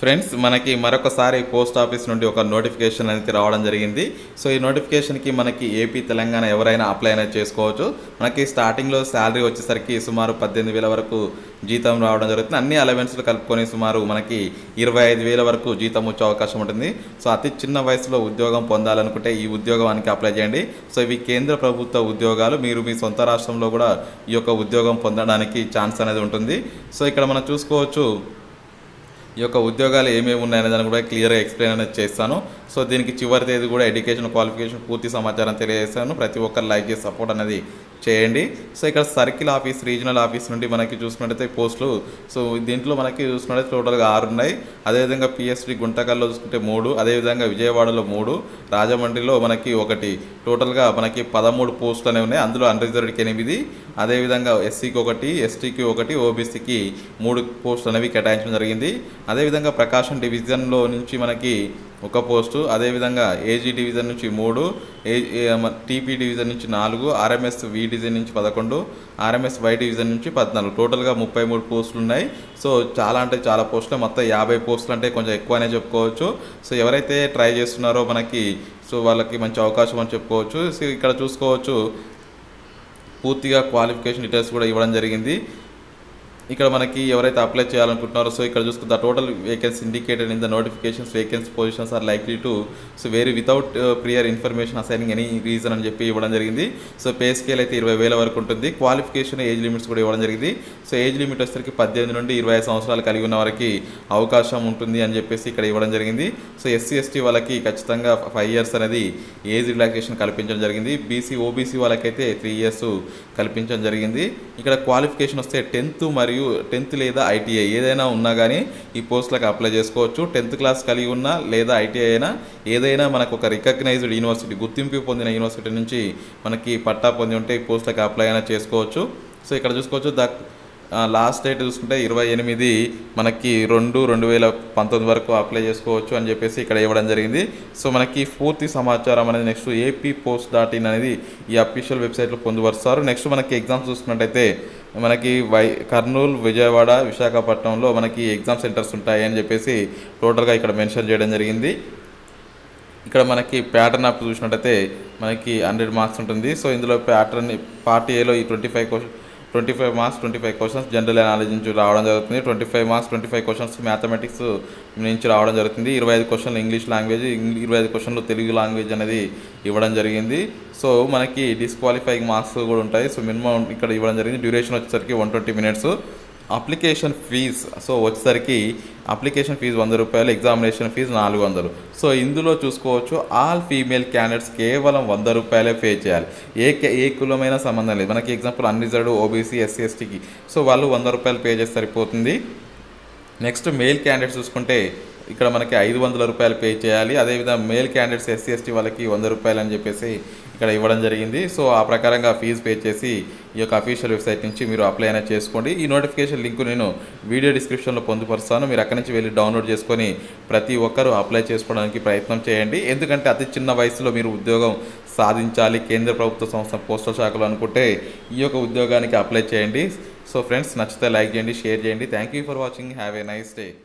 friends మనకి మరొకసారి post office నుండి ఒక నోటిఫికేషన్ అనేది రావడం జరిగింది సో ఈ నోటిఫికేషన్కి మనకి ఏపీ తెలంగాణ ఎవరైనా అప్లై అనేది చేసుకోవచ్చు మనకి స్టార్టింగ్లో శాలరీ వచ్చేసరికి సుమారు పద్దెనిమిది వేల వరకు జీతం రావడం జరుగుతుంది అన్ని అలవెన్స్లు కలుపుకొని సుమారు మనకి ఇరవై ఐదు వేల వరకు జీతం వచ్చే అవకాశం ఉంటుంది సో అతి చిన్న వయసులో ఉద్యోగం పొందాలనుకుంటే ఈ ఉద్యోగానికి అప్లై చేయండి సో ఇవి కేంద్ర ప్రభుత్వ ఉద్యోగాలు మీరు మీ సొంత రాష్ట్రంలో కూడా ఈ యొక్క ఉద్యోగం పొందడానికి ఛాన్స్ అనేది ఉంటుంది సో ఇక్కడ మనం చూసుకోవచ్చు ఈ యొక్క ఉద్యోగాలు ఏమేమి ఉన్నాయనే దాన్ని కూడా క్లియర్గా ఎక్స్ప్లెయిన్ అనేది చేస్తాను సో దీనికి చివరి తేదీ కూడా ఎడ్యుకేషన్ క్వాలిఫికేషన్ పూర్తి సమాచారం తెలియజేస్తాను ప్రతి ఒక్కరు లైక్ చేసి సపోర్ట్ అనేది చేయండి సో ఇక్కడ సర్కిల్ ఆఫీస్ రీజనల్ ఆఫీస్ నుండి మనకి చూసుకున్నట్టయితే పోస్టులు సో దీంట్లో మనకి చూసుకున్నట్టయితే టోటల్గా ఆరు ఉన్నాయి అదేవిధంగా పిఎస్డి గుంటకల్లో చూసుకుంటే మూడు అదేవిధంగా విజయవాడలో మూడు రాజమండ్రిలో మనకి ఒకటి టోటల్గా మనకి పదమూడు పోస్టులు అనేవి ఉన్నాయి అందులో అన్రిజర్వ్డ్కి ఎనిమిది అదేవిధంగా ఎస్సీకి ఒకటి ఎస్టీకి ఒకటి ఓబీసీకి మూడు పోస్టులు అనేవి కేటాయించడం జరిగింది అదేవిధంగా ప్రకాశం డివిజన్లో నుంచి మనకి ఒక పోస్టు అదేవిధంగా ఏజీ డివిజన్ నుంచి మూడు ఏ టీపీ డివిజన్ నుంచి నాలుగు ఆర్ఎంఎస్ వి డివిజన్ నుంచి పదకొండు ఆర్ఎంఎస్ వై డివిజన్ నుంచి పద్నాలుగు టోటల్గా ముప్పై మూడు పోస్టులు ఉన్నాయి సో చాలా అంటే చాలా పోస్టులు మొత్తం యాభై పోస్టులు అంటే కొంచెం ఎక్కువనే చెప్పుకోవచ్చు సో ఎవరైతే ట్రై చేస్తున్నారో మనకి సో వాళ్ళకి మంచి అవకాశం అని చెప్పుకోవచ్చు సో ఇక్కడ చూసుకోవచ్చు పూర్తిగా క్వాలిఫికేషన్ డీటెయిల్స్ కూడా ఇవ్వడం జరిగింది ఇక్కడ మనకి ఎవరైతే అప్లై చేయాలనుకుంటున్నారో సో ఇక్కడ చూసుకుంటే the total vacancy indicated in the notifications vacancy positions are likely to so vary without prior information assigning any reason అని చెప్పి ఇవ్వడం జరిగింది సో పే స్కేల్ అయితే ఇరవై వేల వరకు ఉంటుంది క్వాలిఫికేషన్ ఏజ్ లిమిట్స్ కూడా ఇవ్వడం జరిగింది సో ఏజ్ లిమిట్ వచ్చేసరికి పద్దెనిమిది నుండి ఇరవై ఐదు సంవత్సరాలు కలిగి ఉన్న వారికి అవకాశం ఉంటుంది అని చెప్పేసి ఇక్కడ ఇవ్వడం జరిగింది సో ఎస్సీ ఎస్టీ వాళ్ళకి ఖచ్చితంగా ఫైవ్ ఇయర్స్ అనేది ఏజ్ రిలాక్సేషన్ కల్పించడం జరిగింది బీసీ ఓబీసీ వాళ్ళకైతే త్రీ ఇయర్స్ కల్పించడం జరిగింది ఇక్కడ క్వాలిఫికేషన్ వస్తే టెన్త్ మరియు టెన్త్ లేదా ఐటీఐ ఏదైనా ఉన్నా కానీ ఈ పోస్టులకు అప్లై చేసుకోవచ్చు టెన్త్ క్లాస్ కలిగి ఉన్నా లేదా ఐటీఐ అయినా ఏదైనా మనకు ఒక రికగ్నైజ్డ్ యూనివర్సిటీ గుర్తింపు పొందిన యూనివర్సిటీ నుంచి మనకి పట్టా పొంది ఉంటే ఈ పోస్టులకు అప్లై అయినా చేసుకోవచ్చు సో ఇక్కడ చూసుకోవచ్చు ద లాస్ట్ డేట్ చూసుకుంటే ఇరవై ఎనిమిది మనకి రెండు రెండు వేల పంతొమ్మిది వరకు అప్లై చేసుకోవచ్చు అని చెప్పేసి ఇక్కడ ఇవ్వడం జరిగింది సో మనకి పూర్తి సమాచారం అనేది next AP post dot in అనేది ఈ అఫీషియల్ వెబ్సైట్లో పొందుపరుస్తారు నెక్స్ట్ మనకి ఎగ్జామ్స్ చూసుకున్నట్టయితే మనకి వై కర్నూలు విజయవాడ విశాఖపట్నంలో మనకి ఎగ్జామ్ సెంటర్స్ ఉంటాయి అని చెప్పేసి టోటల్గా ఇక్కడ మెన్షన్ చేయడం జరిగింది ఇక్కడ మనకి ప్యాటర్న్ ఆఫ్ చూసినట్టయితే మనకి హండ్రెడ్ మార్క్స్ ఉంటుంది సో ఇందులో ప్యాటర్న్ పార్ట్ ఏలో ఈ twenty five question twenty five marks twenty five questions general knowledge నుంచి రావడం జరుగుతుంది twenty five marks twenty five questions mathematics నుంచి రావడం జరుగుతుంది ఇరవై ఐదు క్వశ్చన్లు ఇంగ్లీష్ లాంగ్వేజ్ ఇరవై ఐదు క్వశ్చన్లు తెలుగు లాంగ్వేజ్ అనేది ఇవ్వడం జరిగింది సో మనకి డిస్క్వాలిఫైయింగ్ మార్క్స్ కూడా ఉంటాయి సో మినిమం ఇక్కడ ఇవ్వడం జరిగింది డ్యూరేషన్ వచ్చేసరికి one twenty minutes application fees so వచ్చేసరికి అప్లికేషన్ ఫీజు వంద రూపాయలు ఎగ్జామినేషన్ ఫీజు నాలుగు వందలు సో ఇందులో చూసుకోవచ్చు ఆల్ ఫీమేల్ క్యాండిడేట్స్ కేవలం వంద రూపాయలే పే చేయాలి ఏ కే- ఏ కులమైనా సంబంధం లేదు మనకి ఎగ్జాంపుల్ అన్రిజర్వ్డ్ ఓబీసీ ఎస్సీ ఎస్టీకి సో వాళ్ళు వంద రూపాయలు పే చేస్తే సరిపోతుంది నెక్స్ట్ మేల్ క్యాండిడేట్స్ చూసుకుంటే ఇక్కడ మనకి ఐదు వందల రూపాయలు పే చేయాలి అదేవిధంగా మేల్ క్యాండిడేట్స్ ఎస్సీ ఎస్టీ వాళ్ళకి వంద రూపాయలు అని చెప్పేసి ఇక్కడ ఇవ్వడం జరిగింది సో ఆ ప్రకారంగా ఫీజు పే చేసి ఈ యొక్క అఫీషియల్ వెబ్సైట్ నుంచి మీరు అప్లై అయినా చేసుకోండి ఈ నోటిఫికేషన్ లింక్ నేను వీడియో డిస్క్రిప్షన్లో పొందుపరుస్తాను మీరు అక్కడి నుంచి వెళ్ళి డౌన్లోడ్ చేసుకొని ప్రతి ఒక్కరూ అప్లై చేసుకోవడానికి ప్రయత్నం చేయండి ఎందుకంటే అతి చిన్న వయసులో మీరు ఉద్యోగం సాధించాలి కేంద్ర ప్రభుత్వ సంస్థ పోస్టల్ శాఖలో అనుకుంటే ఈ యొక్క ఉద్యోగానికి అప్లై చేయండి సో ఫ్రెండ్స్ నచ్చితే లైక్ చేయండి షేర్ చేయండి thank you for watching have a nice day